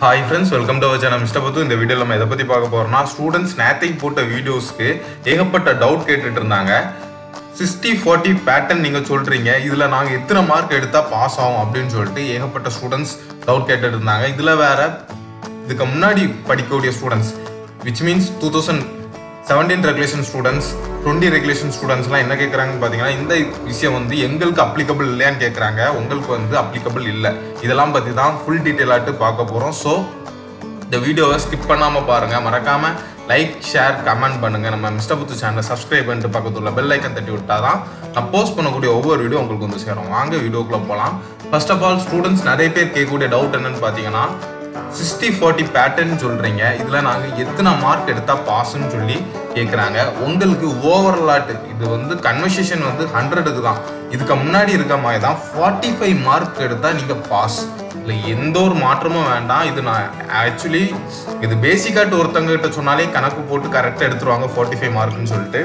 hi friends welcome to our channel mister பத்து இந்த வீடியோவில் நம்ம எதை பற்றி பார்க்க போகிறோம்னா ஸ்டூடெண்ட்ஸ் நேத்தைக்கு போட்ட வீடியோஸ்க்கு ஏகப்பட்ட டவுட் கேட்டுட்டு இருந்தாங்க சிக்ஸ்டி ஃபார்ட்டி பேட்டர்ன் நீங்கள் சொல்கிறீங்க இதில் நாங்கள் எத்தனை மார்க் எடுத்தால் பாஸ் ஆகும் அப்படின்னு சொல்லிட்டு ஏகப்பட்ட ஸ்டூடெண்ட்ஸ் டவுட் கேட்டுட்டு இருந்தாங்க இதில் வேற இதுக்கு முன்னாடி படிக்கக்கூடிய students which means two thousand seventeen regulation students twenty regulation ஸ்டூடெண்ட்ஸ்லாம் என்ன கேட்குறாங்கன்னு பார்த்தீங்கன்னா இந்த விஷயம் வந்து எங்களுக்கு அப்ளிகபிள் இல்லையான்னு கேட்குறாங்க உங்களுக்கு வந்து அப்ளிகபிள் இல்லை இதெல்லாம் பற்றி தான் ஃபுல் டீட்டெயிலாட்டு பார்க்க போகிறோம் ஸோ இந்த வீடியோவை ஸ்கிப் பண்ணாமல் பாருங்கள் மறக்காமல் லைக் ஷேர் கமெண்ட் பண்ணுங்கள் நம்ம மிஸ்டர் புத்து சேனலை சப்ஸ்கிரைப் பண்ணிட்டு பக்கத்துல பெல் ஐக்கன் தட்டி விட்டா தான் நான் போஸ்ட் பண்ணக்கூடிய ஒவ்வொரு வீடியோ உங்களுக்கு வந்து சேரும் வாங்க வீடியோக்குள்ளே போகலாம் ஃபர்ஸ்ட் ஆஃப் ஆல் ஸ்டூடெண்ட்ஸ் நிறைய பேர் கேட்கக்கூடிய டவுட் என்னன்னு பார்த்தீங்கன்னா சிக்ஸ்டி ஃபார்ட்டி பேட்டர்ன் சொல்கிறீங்க இதில் நாங்கள் எத்தனை மார்க் எடுத்தால் பாஸ்ன்னு சொல்லி கேட்குறாங்க உங்களுக்கு ஓவரலாட்டு இது வந்து கன்வர்சேஷன் வந்து ஹண்ட்ரடுக்கு தான் இதுக்கு முன்னாடி இருக்க மாதிரி தான் ஃபார்ட்டி ஃபைவ் மார்க் எடுத்தால் நீங்கள் பாஸ் இல்லை எந்த ஒரு மாற்றமும் வேண்டாம் இது நான் ஆக்சுவலி இது பேசிக்காட்டு ஒருத்தங்க கிட்ட சொன்னாலே கணக்கு போட்டு கரெக்டாக எடுத்துருவாங்க ஃபார்ட்டி ஃபைவ் மார்க்னு சொல்லிட்டு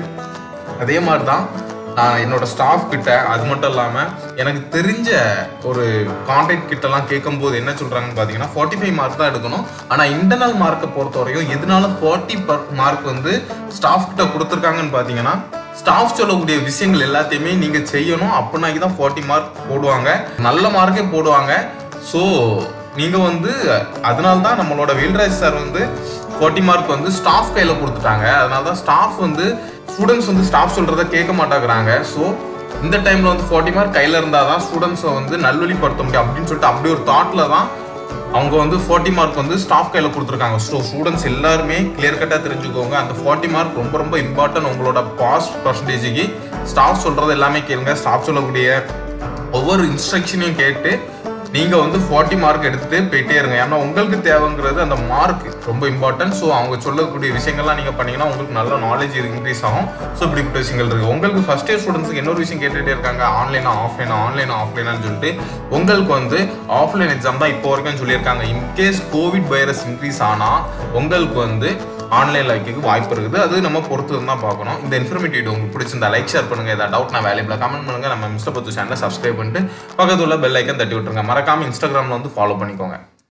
அதே மாதிரி தான் நான் என்னோட ஸ்டாஃப் கிட்ட அது மட்டும் இல்லாமல் எனக்கு தெரிஞ்ச ஒரு கான்டாக்ட் கிட்டலாம் கேட்கும்போது என்ன சொல்கிறாங்கன்னு பார்த்தீங்கன்னா ஃபார்ட்டி ஃபைவ் மார்க் தான் எடுக்கணும் ஆனால் இன்டர்னல் மார்க்கை பொறுத்த வரையும் எதனால ஃபார்ட்டி மார்க் வந்து ஸ்டாஃப் கிட்ட கொடுத்துருக்காங்கன்னு பார்த்தீங்கன்னா ஸ்டாஃப் சொல்லக்கூடிய விஷயங்கள் எல்லாத்தையுமே நீங்கள் செய்யணும் அப்படின்னாக்கி தான் ஃபார்ட்டி மார்க் போடுவாங்க நல்ல மார்க்கே போடுவாங்க ஸோ நீங்கள் வந்து அதனால தான் நம்மளோட வீல்ராஜ் சார் வந்து ஃபார்ட்டி மார்க் வந்து ஸ்டாஃப் கையில் கொடுத்துட்டாங்க அதனால தான் ஸ்டாஃப் வந்து ஸ்டூடெண்ட்ஸ் வந்து ஸ்டாஃப் சொல்கிறத கேட்க மாட்டேங்கிறாங்க ஸோ இந்த டைமில் வந்து ஃபார்ட்டி மார்க் கையில் இருந்தால் தான் ஸ்டூடெண்ட்ஸை வந்து நல்வழிப்படுத்த முடியும் அப்படின்னு சொல்லிட்டு அப்படி ஒரு தாட்டில் தான் அவங்க வந்து ஃபார்ட்டி மார்க் வந்து ஸ்டாஃப் கையில் கொடுத்துருக்காங்க ஸோ ஸ்டூடெண்ட்ஸ் எல்லாருமே கிளியர் கட்டாக தெரிஞ்சுக்கோங்க அந்த ஃபார்ட்டி மார்க் ரொம்ப ரொம்ப இம்பார்ட்டன்ட் உங்களோட பாஸ் பர்சன்டேஜுக்கு ஸ்டாஃப் சொல்கிறது எல்லாமே கேளுங்க ஸ்டாஃப் சொல்லக்கூடிய ஒவ்வொரு இன்ஸ்ட்ரக்ஷனையும் கேட்டு நீங்கள் வந்து ஃபார்ட்டி மார்க் எடுத்துகிட்டு போயிட்டே இருங்க ஏன்னா உங்களுக்கு தேவைங்கிறது அந்த மார்க் ரொம்ப இம்பார்ட்டன்ட் ஸோ அவங்க சொல்லக்கூடிய விஷயங்கள்லாம் நீங்கள் பண்ணீங்கன்னா உங்களுக்கு நல்ல நாலேஜ் இன்க்ரீஸ் ஆகும் ஸோ இப்படிப்பட்ட விஷயங்கள் இருக்குது உங்களுக்கு ஃபஸ்ட் இயர் ஸ்டூடெண்ட்ஸுக்கு இன்னொரு விஷயம் கேட்டுகிட்டே இருக்காங்க ஆன்லைனா ஆஃப்லைனா ஆன்லைனா ஆஃப்லைனான்னு சொல்லிட்டு உங்களுக்கு வந்து ஆஃப்லைன் எக்ஸாம் தான் இப்போ வரைக்கும் சொல்லியிருக்காங்க இன்கேஸ் கோவிட் வைரஸ் இன்க்ரீஸ் ஆனால் உங்களுக்கு வந்து ஆன்லைனில் வைக்கிறதுக்கு வாய்ப்பு இருக்குது அது நம்ம பொறுத்து தான் பார்க்கணும் இந்த இன்ஃபர்மேட்டிவ் வீடியோ உங்களுக்கு பிடிச்சிருந்தா லைக் ஷேர் பண்ணுங்க ஏதாவது டவுட் நான் வேலையில் கமெண்ட் பண்ணுங்க நம்ம மிஸ்டர் பத்து சேனலை சப்ஸ்கிரைப் பண்ணிட்டு பக்கத்துல உள்ள பெல் ஐக்கன் தட்டி விட்டுருங்க மறக்காம இன்ஸ்டாகிராமில் வந்து ஃபாலோ பண்ணிக்கோங்க